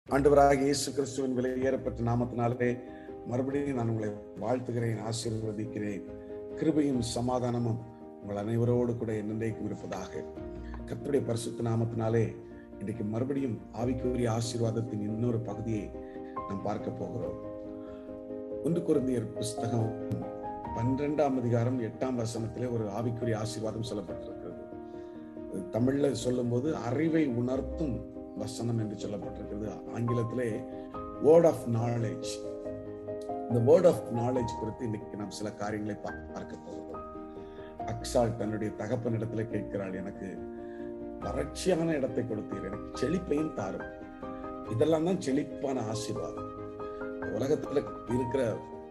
ஆண்டவராக இயேசு கிறிஸ்துவின் விலையேறப்பட்ட நாமத்தினாலே மறுபடியும் நான் உங்களை வாழ்த்துகிறேன் ஆசீர்வதிக்கிறேன் கிருபையும் சமாதானமும் உங்கள் அனைவரோடு கூட என்னென்றைக்கும் இருப்பதாக கர்த்தருடைய பரிசுத்த நாமத்தினாலே இன்றைக்கு மறுபடியும் ஆவிக்குரிய ஆசீர்வாதத்தின் இன்னொரு பகுதியை நாம் பார்க்க போகிறோம் ஒன்று குருந்தியர் புஸ்தகம் பன்னிரெண்டாம் அதிகாரம் எட்டாம் வசனத்திலே ஒரு ஆவிக்குரிய ஆசீர்வாதம் சொல்லப்பட்டிருக்கிறது தமிழ்ல சொல்லும்போது அறிவை உணர்த்தும் வசனம் என்று சொல்லப்பட்டிருக்கிறது ஆங்கிலத்திலே வேர்ட் ஆஃப் நாலேஜ் இந்த வேர்ட் ஆஃப் நாலேஜ் குறித்து இன்னைக்கு நாம் சில காரியங்களை பார்க்க போகிறோம் அக்ஸால் தன்னுடைய தகப்பனிடத்துல கேட்கிறாள் எனக்கு வறட்சியான இடத்தை கொடுத்தீர் எனக்கு செழிப்பையும் தாரும் இதெல்லாம் தான் செழிப்பான ஆசீர்வாதம் உலகத்துல இருக்கிற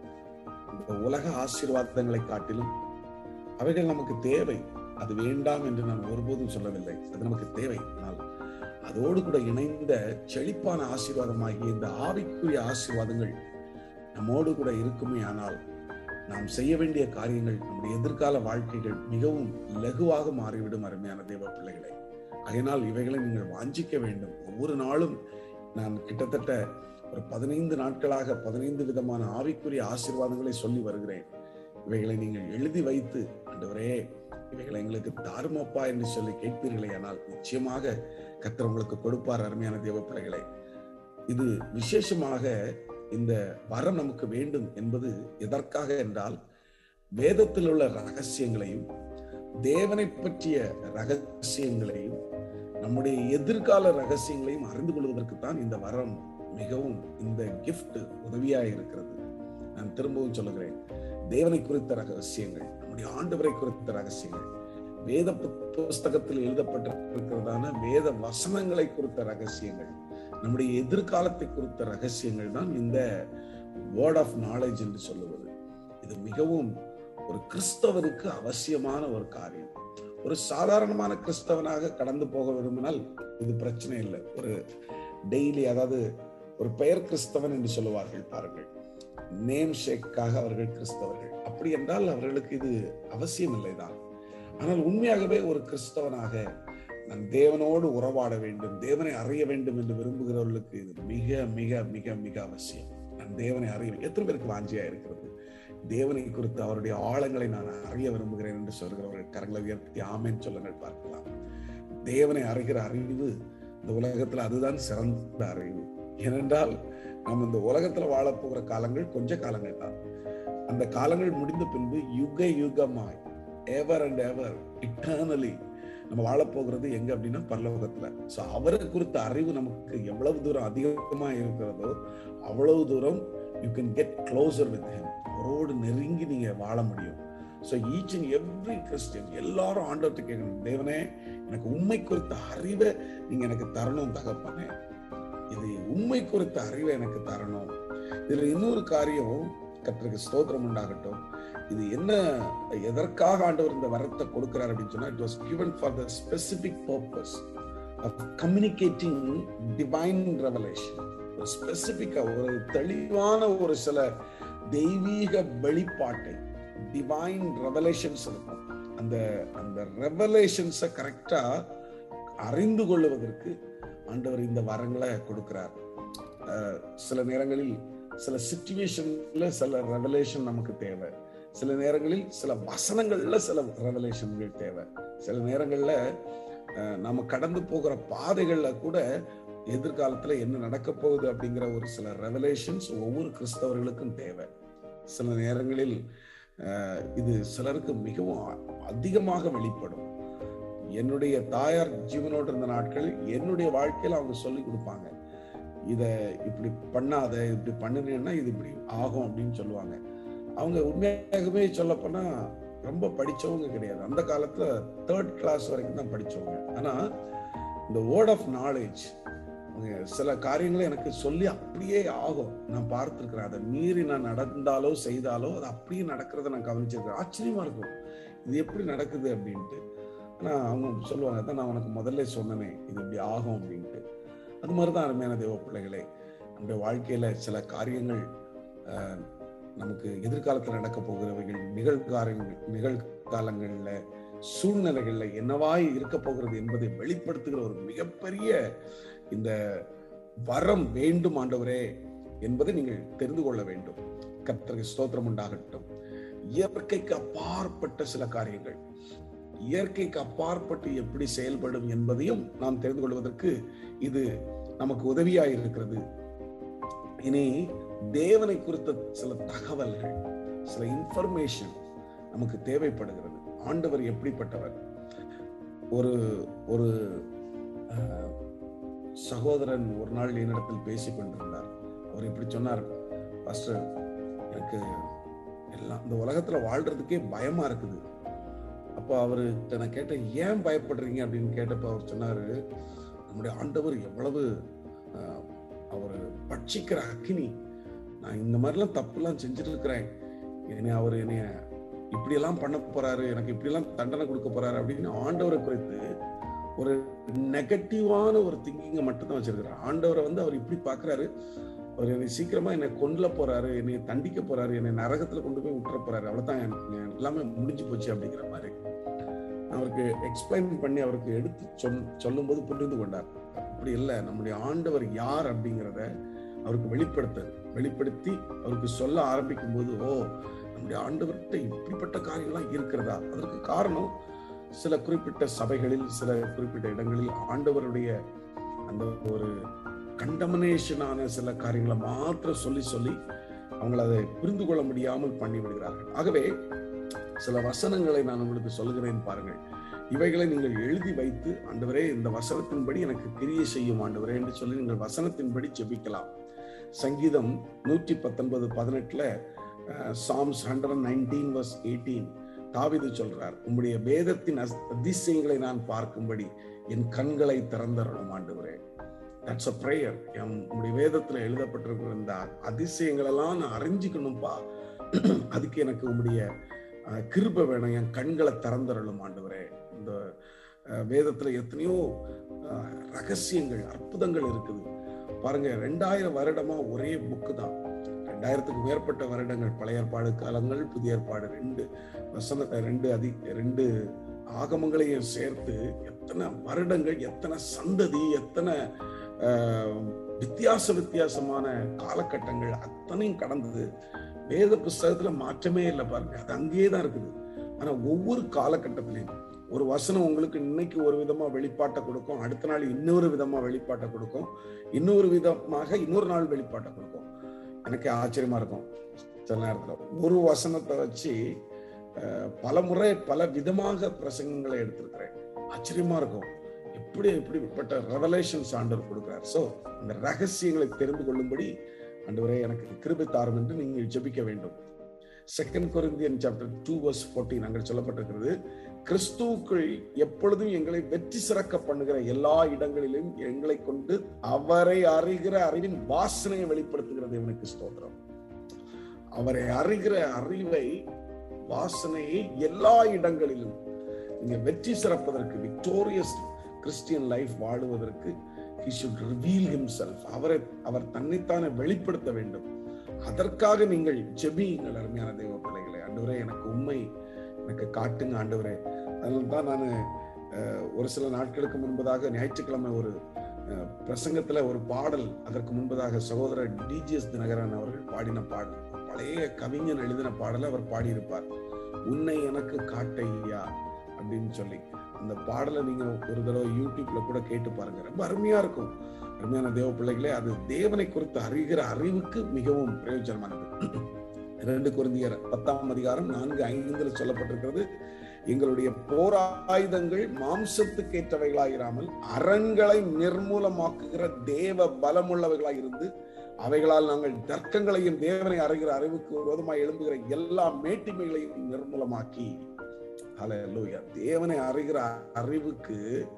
இந்த உலக ஆசீர்வாதங்களை காட்டிலும் அவைகள் நமக்கு தேவை அது வேண்டாம் என்று நான் ஒருபோதும் சொல்லவில்லை அது நமக்கு தேவை ஆனால் அதோடு கூட இணைந்த செழிப்பான ஆசீர்வாதமாகிய இந்த ஆவிக்குரிய ஆசீர்வாதங்கள் நம்மோடு கூட இருக்குமே ஆனால் நாம் செய்ய வேண்டிய காரியங்கள் நம்முடைய எதிர்கால வாழ்க்கைகள் மிகவும் லகுவாக மாறிவிடும் அருமையான தேவ பிள்ளைகளை அதனால் இவைகளை நீங்கள் வாஞ்சிக்க வேண்டும் ஒவ்வொரு நாளும் நான் கிட்டத்தட்ட ஒரு பதினைந்து நாட்களாக பதினைந்து விதமான ஆவிக்குரிய ஆசீர்வாதங்களை சொல்லி வருகிறேன் இவைகளை நீங்கள் எழுதி வைத்து ஆண்டவரே இவைகளை எங்களுக்கு தாருமப்பா என்று சொல்லி கேட்பீர்களே ஆனால் நிச்சயமாக கத்தர் உங்களுக்கு கொடுப்பார் அருமையான தேவ பிள்ளைகளை இது விசேஷமாக இந்த வரம் நமக்கு வேண்டும் என்பது எதற்காக என்றால் வேதத்தில் உள்ள ரகசியங்களையும் தேவனை பற்றிய ரகசியங்களையும் நம்முடைய எதிர்கால ரகசியங்களையும் அறிந்து கொள்வதற்கு தான் இந்த வரம் மிகவும் இந்த கிஃப்ட் உதவியாக இருக்கிறது நான் திரும்பவும் சொல்லுகிறேன் தேவனை குறித்த ரகசியங்கள் நம்முடைய ஆண்டவரை குறித்த ரகசியங்கள் வேத புஸ்தகத்தில் எழுதப்பட்டிருக்கிறதான வேத வசனங்களை குறித்த ரகசியங்கள் நம்முடைய எதிர்காலத்தை குறித்த ரகசியங்கள் தான் இந்த வேர்ட் ஆஃப் நாலேஜ் என்று சொல்லுவது இது மிகவும் ஒரு கிறிஸ்தவருக்கு அவசியமான ஒரு காரியம் ஒரு சாதாரணமான கிறிஸ்தவனாக கடந்து போக விரும்பினால் இது பிரச்சனை இல்லை ஒரு டெய்லி அதாவது ஒரு பெயர் கிறிஸ்தவன் என்று சொல்லுவார்கள் பாருங்கள் நேம் ஷேக்காக அவர்கள் கிறிஸ்தவர்கள் அப்படி என்றால் அவர்களுக்கு இது அவசியம் இல்லைதான் ஆனால் உண்மையாகவே ஒரு கிறிஸ்தவனாக நான் தேவனோடு உறவாட வேண்டும் தேவனை அறிய வேண்டும் என்று விரும்புகிறவர்களுக்கு இது மிக மிக மிக மிக அவசியம் நான் தேவனை அறிய எத்தனை பேருக்கு வாஞ்சியா இருக்கிறது தேவனை குறித்து அவருடைய ஆழங்களை நான் அறிய விரும்புகிறேன் என்று சொல்கிறவர்கள் கரங்களை உயர்த்தி ஆமேன்னு சொல்லுங்கள் பார்க்கலாம் தேவனை அறிகிற அறிவு இந்த உலகத்துல அதுதான் சிறந்த அறிவு ஏனென்றால் நம்ம இந்த உலகத்துல வாழப்போகிற காலங்கள் கொஞ்ச காலங்கள் தான் அந்த காலங்கள் முடிந்த பின்பு யுக யுகமாய் எவர் அண்ட் எவர் இட்டர்னலி நம்ம வாழப்போகிறது எங்க அப்படின்னா பரலோகத்துல ஸோ அவரை குறித்த அறிவு நமக்கு எவ்வளவு தூரம் அதிகமா இருக்கிறதோ அவ்வளவு தூரம் you can get closer with him அவரோடு நெருங்கி நீங்க வாழ முடியும் so each and every Christian எல்லாரும் ஆண்டவர்கிட்ட கேட்கணும் தேவனே எனக்கு உண்மை குறித்த அறிவை நீங்க எனக்கு தரணும் தகப்பனே இது உண்மை குறித்த அறிவை எனக்கு தரணும் இதுல இன்னொரு காரியம் கத்திரிக்கு ஸ்தோத்திரம் உண்டாகட்டும் இது என்ன எதற்காக ஆண்டவர் இந்த வரத்தை கொடுக்கிறார் அப்படின்னு சொன்னா it was given for the specific purpose of communicating divine revelation ஒரு ஸ்பெசிபிக்கா ஒரு தெளிவான ஒரு சில தெய்வீக வெளிப்பாட்டை டிவைன் ரெவலேஷன்ஸ் இருக்கும் அந்த அந்த ரெவலேஷன்ஸை கரெக்டா அறிந்து கொள்வதற்கு ஆண்டவர் இந்த வரங்களை கொடுக்கிறார் சில நேரங்களில் சில சுச்சுவேஷன்ல சில ரெவலேஷன் நமக்கு தேவை சில நேரங்களில் சில வசனங்கள்ல சில ரெவலேஷன்கள் தேவை சில நேரங்கள்ல நம்ம கடந்து போகிற பாதைகள்ல கூட எதிர்காலத்துல என்ன நடக்க போகுது அப்படிங்கிற ஒரு சில ரெவலேஷன்ஸ் ஒவ்வொரு கிறிஸ்தவர்களுக்கும் தேவை சில நேரங்களில் இது சிலருக்கு மிகவும் அதிகமாக வெளிப்படும் என்னுடைய தாயார் ஜீவனோடு இருந்த நாட்கள் என்னுடைய வாழ்க்கையில அவங்க சொல்லி கொடுப்பாங்க இத இப்படி பண்ணாத இப்படி பண்ணுனீங்கன்னா இது இப்படி ஆகும் அப்படின்னு சொல்லுவாங்க அவங்க உண்மையாகவே சொல்ல போனா ரொம்ப படிச்சவங்க கிடையாது அந்த காலத்துல தேர்ட் கிளாஸ் வரைக்கும் தான் படிச்சவங்க ஆனா இந்த வேர்ட் ஆஃப் நாலேஜ் சில காரியங்களை எனக்கு சொல்லி அப்படியே ஆகும் நான் பார்த்துருக்கிறேன் அதை மீறி நான் நடந்தாலோ செய்தாலோ அது அப்படியே நடக்கிறத நான் கவனிச்சிருக்கேன் ஆச்சரியமா இருக்கும் இது எப்படி நடக்குது அப்படின்ட்டு ஆனா அவங்க சொல்லுவாங்க தான் நான் உனக்கு முதல்ல சொன்னனே இது இப்படி ஆகும் அப்படின்ட்டு அது மாதிரிதான் அருமையான தேவ பிள்ளைகளே நம்முடைய வாழ்க்கையில சில காரியங்கள் நமக்கு எதிர்காலத்தில் நடக்க போகிறவைகள் நிகழ்காலங்கள் நிகழ்காலங்கள்ல சூழ்நிலைகள்ல என்னவாய் இருக்க போகிறது என்பதை வெளிப்படுத்துகிற ஒரு மிகப்பெரிய இந்த வரம் வேண்டும் ஆண்டவரே என்பதை நீங்கள் தெரிந்து கொள்ள வேண்டும் கர்த்தருக்கு ஸ்தோத்திரம் உண்டாகட்டும் இயற்கைக்கு அப்பாற்பட்ட சில காரியங்கள் இயற்கைக்கு அப்பாற்பட்டு எப்படி செயல்படும் என்பதையும் நாம் தெரிந்து கொள்வதற்கு இது நமக்கு உதவியாக இருக்கிறது இனி தேவனை குறித்த சில தகவல்கள் சில இன்ஃபர்மேஷன் நமக்கு தேவைப்படுகிறது ஆண்டவர் எப்படிப்பட்டவர் ஒரு ஒரு அஹ், சகோதரன் ஒரு நாள் என்னிடத்தில் பேசிக் கொண்டிருந்தார் அவர் இப்படி சொன்னார் பாஸ்டர் எனக்கு எல்லாம் இந்த உலகத்துல வாழ்றதுக்கே பயமா இருக்குது அப்போ அவரு நான் கேட்டேன் ஏன் பயப்படுறீங்க அப்படின்னு கேட்டப்ப அவர் சொன்னாரு நம்முடைய ஆண்டவர் எவ்வளவு அஹ், அவர் பட்சிக்கிற அக்கினி நான் இந்த மாதிரிலாம் தப்புலாம் செஞ்சுட்டு இருக்கிறேன் என்னை அவர் என்னைய இப்படியெல்லாம் பண்ண போறாரு எனக்கு இப்படியெல்லாம் தண்டனை கொடுக்க போறாரு அப்படின்னு ஆண்டவரை குறித்து ஒரு நெகட்டிவான ஒரு திங்கிங்கை மட்டும்தான் வச்சிருக்கிறார் ஆண்டவரை வந்து அவர் இப்படி பார்க்கறாரு அவர் என்னை சீக்கிரமா என்னை கொல்ல போறாரு என்னை தண்டிக்க போறாரு என்னை நரகத்துல கொண்டு போய் விட்டுற போறாரு அவ்வளவுதான் எனக்கு எல்லாமே முடிஞ்சு போச்சு அப்படிங்கிற மாதிரி அவருக்கு எக்ஸ்பிளைன் பண்ணி அவருக்கு எடுத்து சொல் சொல்லும்போது புரிந்து கொண்டார் அப்படி இல்லை நம்முடைய ஆண்டவர் யார் அப்படிங்கிறத அவருக்கு வெளிப்படுத்த வெளிப்படுத்தி அவருக்கு சொல்ல ஆரம்பிக்கும் போது ஓ நம்முடைய ஆண்டவர்கிட்ட இப்படிப்பட்ட காரியங்கள்லாம் இருக்கிறதா அதற்கு காரணம் சில குறிப்பிட்ட சபைகளில் சில குறிப்பிட்ட இடங்களில் ஆண்டவருடைய அந்த ஒரு கண்டமனேஷனான சில காரியங்களை மாத்திரம் சொல்லி சொல்லி அவங்கள அதை புரிந்து கொள்ள முடியாமல் பண்ணி விடுகிறார்கள் ஆகவே சில வசனங்களை நான் உங்களுக்கு சொல்லுகிறேன் பாருங்கள் இவைகளை நீங்கள் எழுதி வைத்து ஆண்டவரே இந்த வசனத்தின்படி எனக்கு கிரியை செய்யும் ஆண்டவரே என்று சொல்லி நீங்கள் வசனத்தின்படி ஜெபிக்கலாம் சங்கீதம் நூற்றி பத்தொன்பது பதினெட்டுல Psalms hundred nineteen verse eighteen தாவிது சொல்றார் உம்முடைய வேதத்தின் அஸ்- அதிசயங்களை நான் பார்க்கும்படி என் கண்களை திறந்தரணும் ஆண்டவரே தட்ஸ் அ ப்ரேயர் என் உம்முடைய வேதத்துல எழுதப்பட்டிருக்கிற இந்த அதிசயங்கள் எல்லாம் நான் அறிஞ்சுக்கணும்பா அதுக்கு எனக்கு உம்முடைய அஹ், கிருபை வேணும் என் கண்களை திறந்தரலும் ஆண்டவரே இந்த அஹ், வேதத்துல எத்தனையோ அஹ், ரகசியங்கள் அற்புதங்கள் இருக்குது பாருங்க ரெண்டாயிரம் வருடமா ஒரே புக்கு தான் ரெண்டாயிரத்துக்கு மேற்பட்ட வருடங்கள் பழைய ஏற்பாடு காலங்கள் புதிய ஏற்பாடு ரெண்டு வசன ரெண்டு அதி ரெண்டு ஆகமங்களையும் சேர்த்து எத்தனை வருடங்கள் எத்தனை சந்ததி எத்தனை ஆஹ், வித்தியாச வித்தியாசமான காலகட்டங்கள் அத்தனையும் கடந்தது வேத புஸ்தகத்துல மாற்றமே இல்லை பாருங்க அது அங்கேயே தான் இருக்குது ஆனா ஒவ்வொரு காலகட்டத்திலையும் ஒரு வசனம் உங்களுக்கு இன்னைக்கு ஒரு விதமா வெளிப்பாட்டை கொடுக்கும் அடுத்த நாள் இன்னொரு விதமா வெளிப்பாட்டை கொடுக்கும் இன்னொரு விதமாக இன்னொரு நாள் வெளிப்பாட்டை கொடுக்கும் எனக்கு ஆச்சரியமா இருக்கும் சில நேரத்துல ஒரு வசனத்தை வச்சு அஹ், பல முறை பல விதமாக பிரசங்கங்களை எடுத்திருக்கிறேன் ஆச்சரியமா இருக்கும் எப்படி எப்படிப்பட்ட ரெவலேஷன்ஸ் ஆண்டவர் கொடுக்கிறார் சோ அந்த ரகசியங்களை தெரிந்து கொள்ளும்படி ஆண்டவரே எனக்கு கிருபை தாரும் என்று நீங்கள் ஜெபிக்க வேண்டும் second Corinthian chapter two verse fourteen அங்கே சொல்லப்பட்டிருக்கிறது கிறிஸ்துவுக்குள் எப்பொழுதும் எங்களை வெற்றி சிறக்க பண்ணுகிற எல்லா இடங்களிலும் எங்களை கொண்டு அவரை அறிகிற அறிவின் வாசனையை வெளிப்படுத்துகிற தேவனுக்கு ஸ்தோத்திரம் அவரை அறிகிற அறிவை வாசனையை எல்லா இடங்களிலும் நீங்க வெற்றி சிறப்பதற்கு விக்டோரியஸ் கிறிஸ்டியன் லைஃப் வாழுவதற்கு he should reveal himself அவரை அவர் தன்னைத்தானே வெளிப்படுத்த வேண்டும் அதற்காக நீங்கள் ஜெபியுங்கள் அருமையான தெய்வ பிள்ளைகளை ஆண்டவரே எனக்கு உண்மை எனக்கு காட்டுங்க ஆண்டவரே அதனால தான் நான் ஒரு சில நாட்களுக்கு முன்பதாக ஞாயிற்றுக்கிழமை ஒரு அஹ், பிரசங்கத்துல ஒரு பாடல் அதற்கு முன்பதாக சகோதரர் டிஜிஎஸ் தினகரன் அவர்கள் பாடின பாடல் பழைய கவிஞன் எழுதின பாடலை அவர் பாடியிருப்பார் உன்னை எனக்கு காட்டையா அப்படின்னு சொல்லி அந்த பாடலை நீங்க ஒரு தடவை யூடியூப்ல கூட கேட்டு பாருங்க ரொம்ப அருமையா இருக்கும் அருமையான தேவ பிள்ளைகளே அது தேவனை குறித்து அறிகிற அறிவுக்கு மிகவும் பிரயோஜனமானது இரண்டு குருந்தியர் பத்தாம் அதிகாரம் நான்கு ஐந்துல சொல்லப்பட்டிருக்கிறது எங்களுடைய போராயுதங்கள் மாம்சத்துக்கு ஏற்றவைகளாயிராமல் அரண்களை நிர்மூலமாக்குகிற தேவ பலமுள்ளவைகளாய் இருந்து அவைகளால் நாங்கள் தர்க்கங்களையும் தேவனை அறிகிற அறிவுக்கு விரோதமாய் எழும்புகிற எல்லா மேட்டிமைகளையும் நிர்மூலமாக்கி ஹalleluya தேவனை அறிகிற அறிவுக்கு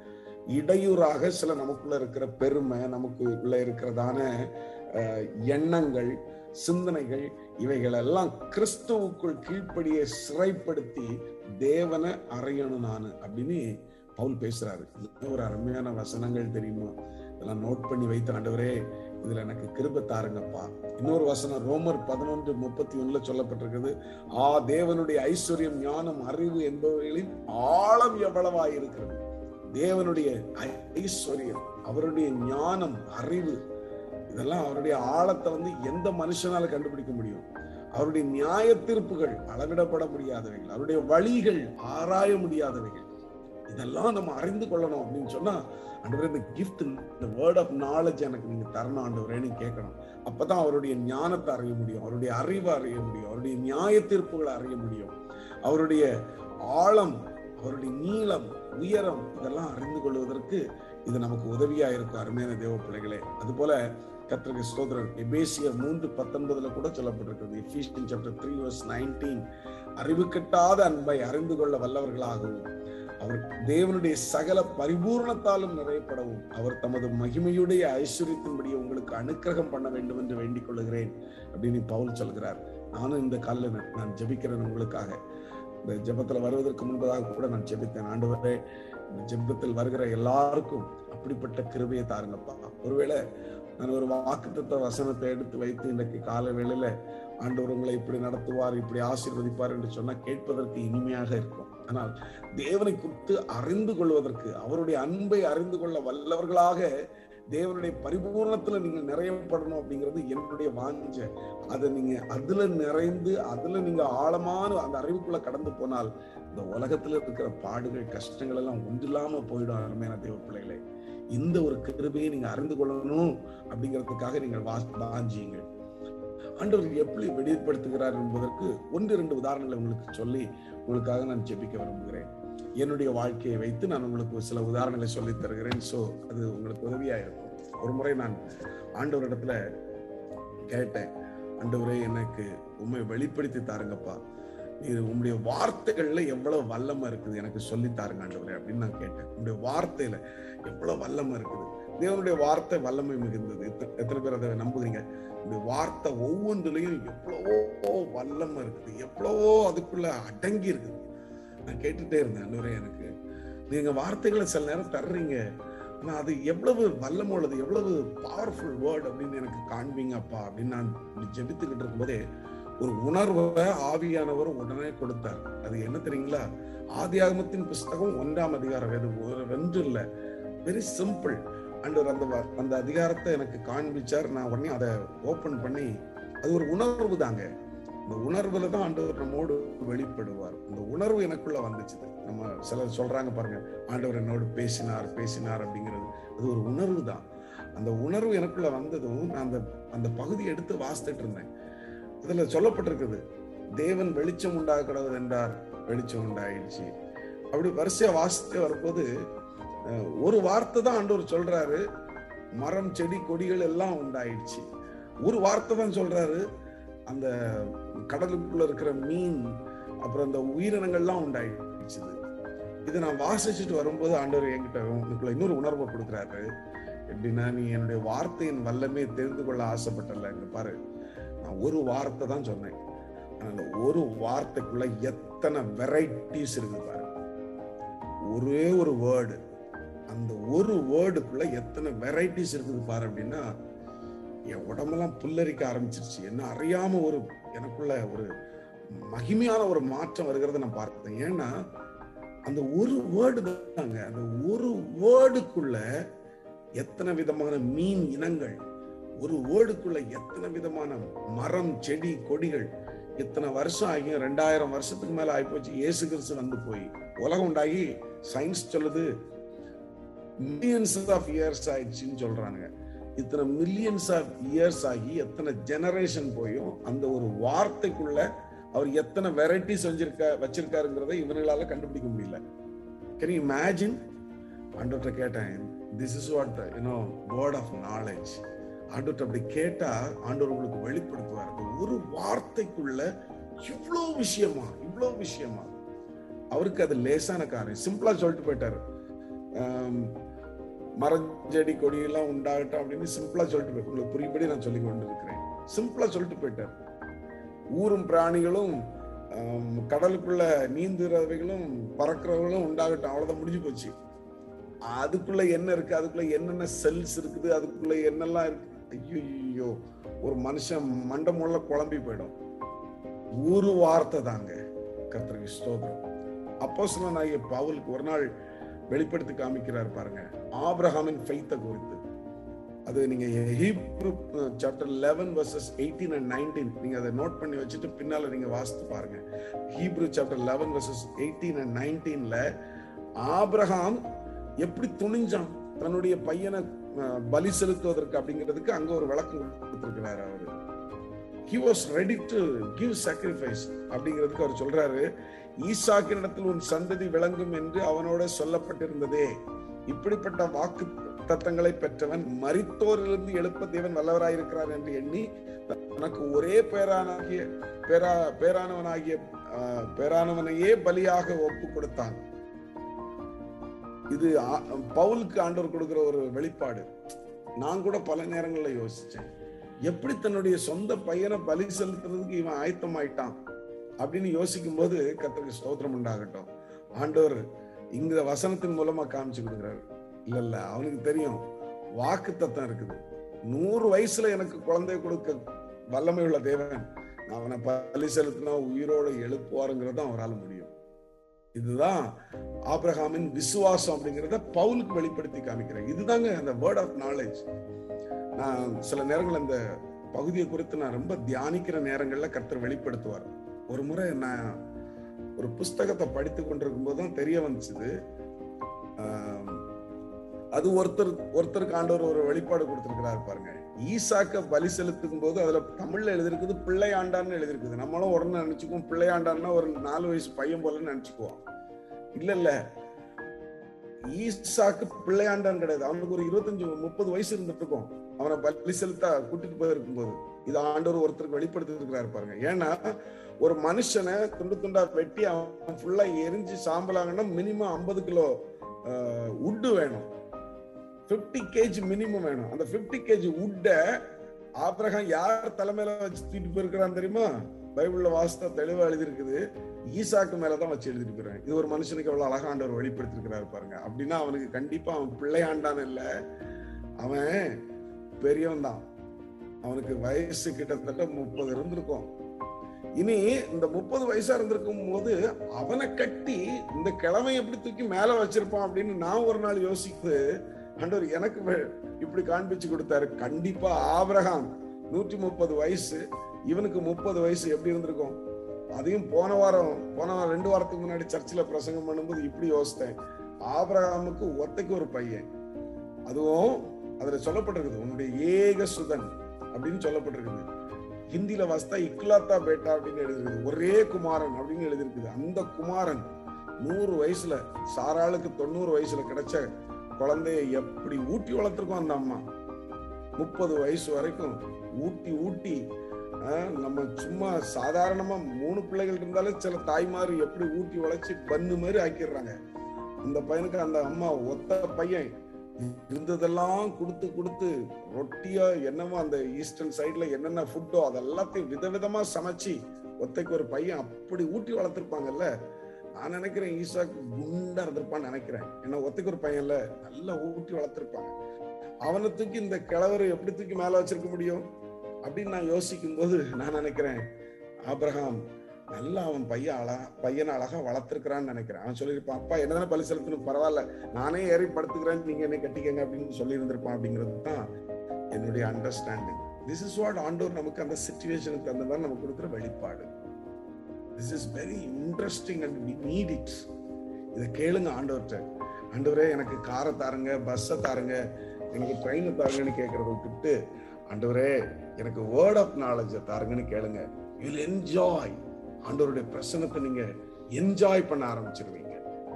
இடையூறாக சில நமக்குள்ள இருக்கிற பெருமை நமக்கு உள்ள இருக்கிறதான அஹ், எண்ணங்கள் சிந்தனைகள் இவைகள் எல்லாம் கிறிஸ்துவுக்குள் கீழ்ப்படியை சிறைப்படுத்தி தேவனை அறையணும் நான் அப்படின்னு பவுல் பேசுறாரு இது ஒரு அருமையான வசனங்கள் தெரியுமா இதெல்லாம் நோட் பண்ணி வைத்த ஆண்டவரே இதுல எனக்கு கிருபை தாருங்கப்பா இன்னொரு வசனம் ரோமர் பதினொன்று முப்பத்தி ஒண்ணுல சொல்லப்பட்டிருக்கிறது ஆ தேவனுடைய ஐஸ்வர்யம் ஞானம் அறிவு என்பவைகளின் ஆழம் எவ்வளவா இருக்கிறது தேவனுடைய ஐஸ்வர்யம் அவருடைய ஞானம் அறிவு இதெல்லாம் அவருடைய ஆழத்தை வந்து எந்த மனுஷனால கண்டுபிடிக்க முடியும் அவருடைய நியாய தீர்ப்புகள் அளவிடப்பட முடியாதவைகள் அவருடைய வழிகள் ஆராய முடியாதவைகள் இதெல்லாம் நம்ம அறிந்து கொள்ளணும் அப்படின்னு சொன்னா ஆண்டவரே இந்த கிஃப்ட் இந்த வேர்ட் ஆஃப் நாலேஜ் எனக்கு நீங்க தரணும் ஆண்டவரேன்னு கேட்கணும் அப்பதான் அவருடைய ஞானத்தை அறிய முடியும் அவருடைய அறிவை அறிய முடியும் அவருடைய நியாய தீர்ப்புகளை அறிய முடியும் அவருடைய ஆழம் அவருடைய நீளம் உயரம் இதெல்லாம் அறிந்து கொள்வதற்கு இது நமக்கு உதவியா இருக்கும் அருமையான தேவ பிள்ளைகளே அது போல கத்திரிக்கை ஸ்தோத்திரம் எபேசியர் மூன்று பத்தொன்பதுல கூட சொல்லப்பட்டிருக்கிறது Ephesian chapter three verse nineteen அறிவு கட்டாத அன்பை அறிந்து கொள்ள வல்லவர்களாகவும் அவர் தேவனுடைய சகல பரிபூர்ணத்தாலும் நிறையப்படவும் அவர் தமது மகிமையுடைய ஐஸ்வர்யத்தின்படி உங்களுக்கு அனுக்கிரகம் பண்ண வேண்டும் என்று வேண்டிக் கொள்கிறேன் அப்படின்னு பவுல் சொல்கிறார் நானும் இந்த காலில் நான் ஜெபிக்கிறேன் உங்களுக்காக இந்த ஜெபத்துல வருவதற்கு முன்பதாக கூட நான் ஜெபித்தேன் ஆண்டவரே இந்த ஜெபத்தில் வருகிற எல்லாருக்கும் அப்படிப்பட்ட கிருபையை தாருங்கப்பா ஒருவேளை நான் ஒரு வாக்குத்தத்த வசனத்தை எடுத்து வைத்து இன்றைக்கு கால வேளையில ஆண்டவர் உங்களை இப்படி நடத்துவார் இப்படி ஆசீர்வதிப்பார் என்று சொன்னா கேட்பதற்கு இனிமையாக இருக்கும் ஆனால் தேவனை குறித்து அறிந்து கொள்வதற்கு அவருடைய அன்பை அறிந்து கொள்ள வல்லவர்களாக தேவனுடைய பரிபூர்ணத்துல நீங்க நிறையப்படணும் அப்படிங்கிறது என்னுடைய வாஞ்ச அதை நீங்க அதுல நிறைந்து அதுல நீங்க ஆழமான அந்த அறிவுக்குள்ள கடந்து போனால் இந்த உலகத்துல இருக்கிற பாடுகள் கஷ்டங்கள் எல்லாம் ஒன்றில்லாம போயிடும் அருமையான தேவ பிள்ளைகளே இந்த ஒரு கிருபையை நீங்க அறிந்து கொள்ளணும் அப்படிங்கிறதுக்காக நீங்கள் வா வாஞ்சியுங்கள் ஆண்டவர் எப்படி வெளிப்படுத்துகிறார் என்பதற்கு ஒன்று இரண்டு உதாரணங்களை உங்களுக்கு சொல்லி உங்களுக்காக நான் ஜெபிக்க விரும்புகிறேன் என்னுடைய வாழ்க்கையை வைத்து நான் உங்களுக்கு சில உதாரணங்களை சொல்லி தருகிறேன் ஸோ அது உங்களுக்கு உதவியா இருக்கும் ஒரு முறை நான் ஆண்டவரிடத்துல கேட்டேன் ஆண்டவரே எனக்கு உண்மை வெளிப்படுத்தி தாருங்கப்பா இது உங்களுடைய வார்த்தைகள்ல எவ்வளவு வல்லமை இருக்குது எனக்கு சொல்லி தாருங்க ஆண்டவரே அப்படின்னு நான் கேட்டேன் உங்களுடைய வார்த்தையில எவ்வளவு வல்லமை இருக்குது தேவனுடைய வார்த்தை வல்லமை மிகுந்தது எத்த- எத்தனை பேர் அதை நம்புகிறீங்க இந்த வார்த்தை ஒவ்வொன்றுலையும் எவ்வளவோ வல்லமை இருக்குது எவ்வளவோ அதுக்குள்ள அடங்கி இருக்குது நான் கேட்டுட்டே இருந்தேன் ஆண்டவரே எனக்கு நீங்க வார்த்தைகளை சில நேரம் தர்றீங்க ஆனா அது எவ்வளவு வல்லமை உள்ளது எவ்வளவு பவர்ஃபுல் வேர்ட் அப்படின்னு எனக்கு காண்பீங்க அப்பா அப்படின்னு நான் இப்படி ஜெபித்துக்கிட்டு இருக்கும்போதே ஒரு உணர்வை ஆவியானவர் உடனே கொடுத்தார் அது என்ன தெரியுங்களா ஆதியாகமத்தின் புஸ்தகம் ஒன்றாம் அதிகாரம் வேது வென்று இல்ல வெரி சிம்பிள் அண்டர் அந்த வ- அந்த அதிகாரத்தை எனக்கு காண்பிச்சார் நான் உடனே அதை ஓபன் பண்ணி அது ஒரு உணர்வு தாங்க இந்த உணர்வுல தான் ஆண்டவர் நம்மோடு வெளிப்படுவார் இந்த உணர்வு எனக்குள்ள வந்துச்சு நம்ம சிலர் சொல்றாங்க பாருங்க ஆண்டவர் என்னோடு பேசினார் பேசினார் அப்படிங்கிறது அது ஒரு உணர்வு தான் அந்த உணர்வு எனக்குள்ள வந்ததும் நான் அந்த அந்த பகுதியை எடுத்து வாசித்துட்டு இருந்தேன் அதுல சொல்லப்பட்டிருக்குது தேவன் வெளிச்சம் உண்டாக கடவுள் என்றார் வெளிச்சம் உண்டாயிடுச்சு அப்படி வரிசையா வாசித்து வரும்போது அஹ், ஒரு வார்த்தை தான் ஆண்டவர் சொல்றாரு மரம் செடி கொடிகள் எல்லாம் உண்டாயிடுச்சு ஒரு வார்த்தை தான் சொல்றாரு அந்த கடலுக்குள்ள இருக்கிற மீன் அப்புறம் அந்த உயிரினங்கள்லாம் உண்டாயிடுச்சு இதை நான் வாசிச்சுட்டு வரும்போது ஆண்டவர் என்கிட்ட உனக்குள்ள இன்னொரு உணர்வை கொடுக்குறாரு எப்படின்னா நீ என்னுடைய வார்த்தையின் வல்லமே தெரிந்து கொள்ள ஆசைப்பட்டல இங்க பாரு நான் ஒரு வார்த்தை தான் சொன்னேன் ஆனா அந்த ஒரு வார்த்தைக்குள்ள எத்தனை வெரைட்டிஸ் இருக்குது பாரு ஒரே ஒரு வேர்டு அந்த ஒரு வேர்டுக்குள்ள எத்தனை வெரைட்டிஸ் இருக்குது பாரு அப்படின்னா என் உடம்பெல்லாம் புல்லரிக்க ஆரம்பிச்சிருச்சு என்ன அறியாம ஒரு எனக்குள்ள ஒரு மகிமையான ஒரு மாற்றம் வருகிறத நான் பார்த்தேன் ஏன்னா அந்த ஒரு வேர்டு தாங்க அந்த ஒரு வேர்டுக்குள்ள எத்தனை விதமான மீன் இனங்கள் ஒரு வேர்டுக்குள்ள எத்தனை விதமான மரம் செடி கொடிகள் இத்தனை வருஷம் ஆகியும் ரெண்டாயிரம் வருஷத்துக்கு மேல ஆகிப்போச்சு இயேசு கிறிஸ்து வந்து போய் உலகம் உண்டாகி சயின்ஸ் சொல்லுது மில்லியன்ஸ் ஆஃப் இயர்ஸ் ஆயிடுச்சுன்னு சொல்றாங்க இத்தனை மில்லியன்ஸ் ஆஃப் இயர்ஸ் ஆகி எத்தனை ஜெனரேஷன் போயும் அந்த ஒரு வார்த்தைக்குள்ள அவர் எத்தனை வெரைட்டி செஞ்சிருக்க வச்சிருக்காருங்கிறத இவங்களால கண்டுபிடிக்க முடியல கேன் யூ இமேஜின் ஆண்டவர்கிட்ட கேட்டேன் this is what you know word of knowledge ஆண்டவர்கிட்ட அப்படி கேட்டா ஆண்டவர் உங்களுக்கு வெளிப்படுத்துவார் அந்த ஒரு வார்த்தைக்குள்ள இவ்வளோ விஷயமா இவ்வளோ விஷயமா அவருக்கு அது லேசான காரியம் சிம்பிளா சொல்லிட்டு போயிட்டாரு ஆம், மரம் செடி கொடியெல்லாம் உண்டாகட்டும் அப்படின்னு சிம்பிளா சொல்லிட்டு போய் உங்களுக்கு புரியும்படி நான் சொல்லி கொண்டு இருக்கிறேன் சிம்பிளா சொல்லிட்டு போயிட்டார் ஊரும் பிராணிகளும் ஆம், கடலுக்குள்ள நீந்துறவைகளும் பறக்கிறவங்களும் உண்டாகட்டும் அவ்வளவுதான் முடிஞ்சு போச்சு அதுக்குள்ள என்ன இருக்கு அதுக்குள்ள என்னென்ன செல்ஸ் இருக்குது அதுக்குள்ள என்னெல்லாம் இருக்கு ஐயோ ஒரு மனுஷன் மண்டமுள்ள குழம்பி போயிடும் ஒரு வார்த்தை தாங்க கர்த்தருக்கு ஸ்தோத்திரம் அப்போஸ்தலன் ஆகிய பவுலுக்கு ஒரு நாள் வெளிப்படுத்தி காமிக்கிறார் பாருங்க ஆபிரகாமின் ஃபெய்த்தை குறித்து அது நீங்க Hebrew chapter eleven verses eighteen and nineteen நீங்க அதை நோட் பண்ணி வச்சுட்டு பின்னால நீங்க வாசித்து பாருங்க Hebrew chapter eleven verses eighteen and நைன்டீன்ல ஆபிரகாம் எப்படி துணிஞ்சான் தன்னுடைய பையனை அஹ், பலி செலுத்துவதற்கு அப்படிங்கிறதுக்கு அங்க ஒரு விளக்கம் கொடுத்திருக்கிறாரு அவரு he was ready to give sacrifice அப்படிங்கிறதுக்கு அவர் சொல்றாரு ஈசாக்கினிடத்தில் உன் சந்ததி விளங்கும் என்று அவனோட சொல்லப்பட்டிருந்ததே இப்படிப்பட்ட வாக்கு தத்தங்களை பெற்றவன் மரித்தோரிலிருந்து எழுப்ப தேவன் வல்லவராயிருக்கிறார் என்று எண்ணி தனக்கு ஒரே பேரானாகிய பேரா பேரானவனாகிய ஆஹ், பேரானவனையே பலியாக ஒப்பு கொடுத்தான் இது ஆ- பவுலுக்கு ஆண்டவர் கொடுக்கிற ஒரு வெளிப்பாடு நான் கூட பல நேரங்கள்ல யோசிச்சேன் எப்படி தன்னுடைய சொந்த பையனை பலி செலுத்துறதுக்கு இவன் ஆயத்தமாயிட்டான் அப்படின்னு யோசிக்கும் போது கர்த்தருக்கு ஸ்தோத்திரம் உண்டாகட்டும் ஆண்டவர் இந்த வசனத்தின் மூலமா காமிச்சு கொடுக்குறாரு இல்ல இல்ல அவனுக்கு தெரியும் வாக்கு தத்தம் இருக்குது நூறு வயசுல எனக்கு குழந்தை கொடுக்க வல்லமை உள்ள தேவன் நான் அவனை பலி செலுத்தினா உயிரோட எழுப்புவாருங்கிறது அவரால் முடியும் இதுதான் ஆபிரகாமின் விசுவாசம் அப்படிங்கிறத பவுலுக்கு வெளிப்படுத்தி காமிக்கிறேன் இதுதாங்க அந்த வேர்ட் ஆஃப் நாலேஜ் நான் சில நேரங்கள் அந்த பகுதியை குறித்து நான் ரொம்ப தியானிக்கிற நேரங்கள்ல கர்த்தர் வெளிப்படுத்துவார் ஒரு முறை நான் ஒரு புஸ்தகத்தை படித்து கொண்டிருக்கும் போது தான் தெரிய வந்துச்சுது ஆம், அது ஒருத்தர் ஒருத்தருக்கு ஆண்டவர் ஒரு வெளிப்பாடு கொடுத்திருக்கிறாரு பாருங்க ஈசாக்க பலி செலுத்தும் போது அதுல தமிழ்ல எழுதிருக்குது பிள்ளையாண்டான்னு எழுதிருக்குது நம்மளும் உடனே நினைச்சுக்குவோம் பிள்ளையாண்டான்னா ஒரு நாலு வயசு பையன் போல நினைச்சுக்குவோம் இல்ல இல்ல ஈசாக்கு பிள்ளையாண்டான் கிடையாது அவனுக்கு ஒரு இருபத்தஞ்சு முப்பது வயசு இருந்துட்டு இருக்கும் அவனை பலி செலுத்த கூட்டிட்டு போயிருக்கும் போது இது ஆண்டவர் ஒருத்தருக்கு வெளிப்படுத்தி இருக்கிறாரு பாருங்க ஏன்னா ஒரு மனுஷனை துண்டு துண்டா வெட்டி அவன் ஃபுல்லா எரிஞ்சு சாம்பலாங்கன்னா மினிமம் ஐம்பது கிலோ உட்டு வேணும் 50 கேஜி மினிமம் வேணும் அந்த 50 கேஜி உட்டை ஆபிரகாம் யார் தலைமையில வச்சு தூக்கிட்டு போயிருக்கிறான் தெரியுமா பைபிள்ல வாஸ்தா தெளிவா எழுதியிருக்குது ஈசாக்கு மேலதான் வச்சு எழுதிட்டு போறேன் இது ஒரு மனுஷனுக்கு எவ்வளவு அழகாண்டவர் வெளிப்படுத்திருக்கிறாரு பாருங்க அப்படின்னா அவனுக்கு கண்டிப்பா அவன் பிள்ளையாண்டான் இல்ல அவன் பெரியவன் தான் அவனுக்கு வயசு கிட்டத்தட்ட முப்பது இருந்திருக்கும் இனி இந்த முப்பது வயசா இருந்திருக்கும் போது அவனை கட்டி இந்த கிழமை எப்படி தூக்கி மேல வச்சிருப்பான் அப்படின்னு நான் ஒரு நாள் யோசித்து ஆண்டவர் எனக்கு வே- இப்படி காண்பிச்சு கொடுத்தாரு கண்டிப்பா ஆபிரகாம் நூற்றி முப்பது வயசு இவனுக்கு முப்பது வயசு எப்படி இருந்திருக்கும் அதையும் போன வாரம் போன வாரம் ரெண்டு வாரத்துக்கு முன்னாடி சர்ச்சில் பிரசங்கம் பண்ணும்போது இப்படி யோசித்தேன் ஆபிரகாமுக்கு ஒத்தைக்கு ஒரு பையன் அதுவும் அதுல சொல்லப்பட்டிருக்குது உன்னுடைய ஏக சுதன் அப்படின்னு சொல்லப்பட்டிருக்குது ஹிந்தியில வாசித்தா இக்லாத்தா பேட்டா அப்படின்னு எழுதிருக்குது ஒரே குமாரன் அப்படின்னு எழுதிருக்குது அந்த குமாரன் நூறு வயசுல சாராளுக்கு தொண்ணூறு வயசுல கிடைச்ச குழந்தைய எப்படி ஊட்டி வளர்த்துருக்கோம் அந்த அம்மா முப்பது வயசு வரைக்கும் ஊட்டி ஊட்டி ஆஹ், நம்ம சும்மா சாதாரணமா மூணு பிள்ளைகள் இருந்தாலே சில தாய்மார் எப்படி ஊட்டி வளைச்சு பன்னு மாதிரி ஆக்கிடுறாங்க அந்த பையனுக்கு அந்த அம்மா ஒத்த பையன் இருந்ததெல்லாம் கொடுத்து கொடுத்து ரொட்டியோ என்னமோ அந்த ஈஸ்டர்ன் சைடுல என்னென்ன ஃபுட்டோ அதெல்லாத்தையும் விதவிதமா சமைச்சு ஒத்தைக்கு ஒரு பையன் அப்படி ஊட்டி வளர்த்துருப்பாங்கல்ல நான் நினைக்கிறேன் ஈசாக்கு குண்டா இருந்திருப்பான்னு நினைக்கிறேன் ஏன்னா ஒத்தைக்கு ஒரு பையன்ல நல்லா ஊட்டி வளர்த்துருப்பாங்க அவனை தூக்கி இந்த கிழவரை எப்படி தூக்கி மேல வச்சிருக்க முடியும் அப்படின்னு நான் யோசிக்கும் போது நான் நினைக்கிறேன் ஆபிரகாம் நல்லா அவன் பையன் அழகா பையனை அழகா வளர்த்துருக்கிறான்னு நினைக்கிறேன் அவன் சொல்லியிருப்பான் அப்பா என்னதானே பலி செலுத்தணும் பரவாயில்ல நானே ஏறி படுத்துக்கிறேன் நீங்க என்ன கட்டிக்கங்க அப்படின்னு சொல்லி இருந்திருப்பான் அப்படிங்கிறது தான் என்னுடைய அண்டர்ஸ்டாண்டிங் திஸ் இஸ் வாட் ஆண்டோர் நமக்கு அந்த சுச்சுவேஷனுக்கு தகுந்த மாதிரி நமக்கு கொடுக்குற வெளிப்பாடு this is very interesting and we need it இதை கேளுங்க ஆண்டவர்கிட்ட ஆண்டவரே எனக்கு காரை தாருங்க பஸ்ஸை தாருங்க எனக்கு ட்ரெயினை தாருங்கன்னு கேட்கறத விட்டுட்டு ஆண்டவரே எனக்கு வேர்ட் ஆஃப் நாலேஜை தாருங்கன்னு கேளுங்க யூல் என்ஜாய் ஆண்டவருடைய பிரசனத்தை நீங்க என்ஜாய் பண்ண ஆரம்பிச்சிருவீங்க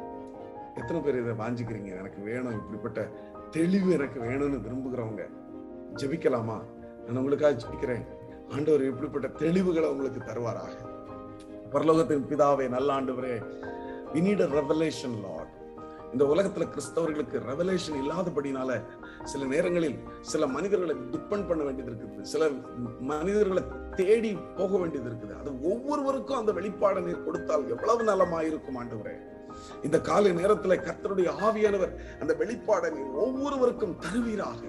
எத்தனை பேர் இதை வாஞ்சிக்கிறீங்க எனக்கு வேணும் இப்படிப்பட்ட தெளிவு எனக்கு வேணும்னு விரும்புகிறவங்க ஜெபிக்கலாமா நான் உங்களுக்காக ஜெபிக்கிறேன் ஆண்டவர் இப்படிப்பட்ட தெளிவுகளை உங்களுக்கு தருவாராக பரலோகத்தின் பிதாவே நல்ல ஆண்டவரே we need a revelation lord இந்த உலகத்துல கிறிஸ்தவர்களுக்கு ரெவலேஷன் இல்லாதபடினால சில நேரங்களில் சில மனிதர்களை டிபெண்ட் பண்ண வேண்டியது இருக்குது சில மனிதர்களை தேடி போக வேண்டியது இருக்குது அது ஒவ்வொருவருக்கும் அந்த வெளிப்பாடை நீர் கொடுத்தால் எவ்வளவு நலமாயிருக்கும் ஆண்டவரே இந்த காலை நேரத்துல கர்த்தருடைய ஆவியானவர் அந்த வெளிப்பாடை நீர் ஒவ்வொருவருக்கும் தருவீராக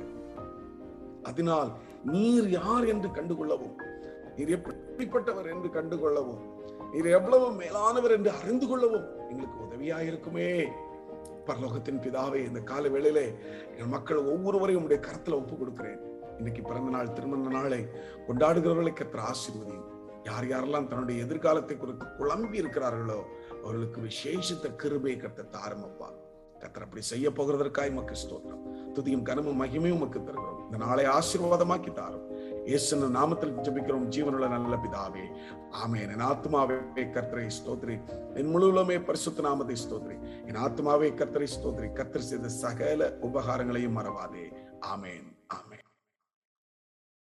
அதனால் நீர் யார் என்று கண்டுகொள்ளவும் நீர் எப்படிப்பட்டவர் என்று கண்டுகொள்ளவும் நீர் எவ்வளவு மேலானவர் என்று அறிந்து கொள்ளவும் எங்களுக்கு உதவியாயிருக்குமே பரலோகத்தின் பிதாவே இந்த கால வேளையிலே என் மக்கள் ஒவ்வொருவரையும் உடைய கரத்துல ஒப்பு கொடுக்கிறேன் இன்னைக்கு பிறந்த நாள் திருமண நாளை கொண்டாடுகிறவர்களை கத்திர ஆசீர்வதியும் யார் யாரெல்லாம் தன்னுடைய எதிர்காலத்தை குறித்து குழம்பி இருக்கிறார்களோ அவர்களுக்கு விசேஷித்த கிருபை கத்த தாரமப்பா கத்தர் அப்படி செய்ய போகிறதற்காய் மக்கு ஸ்தோத்திரம் துதியும் கனமும் மகிமையும் உமக்கு தருகிறோம் இந்த நாளை ஆசீர்வாதமாக்கி தாரும் இயேசு நாமத்தில் ஜெபிக்கிறோம் ஜீவனுள்ள நல்ல பிதாவே ஆமென் என் ஆத்மாவே கர்த்தரை ஸ்தோத்ரி என் முழுவலுமே பரிசுத்த நாமத்தை ஸ்தோத்ரி என் ஆத்மாவே கர்த்தரை ஸ்தோத்ரி கர்த்தர் செய்த சகல உபகாரங்களையும் மறவாதே ஆமென் ஆமென்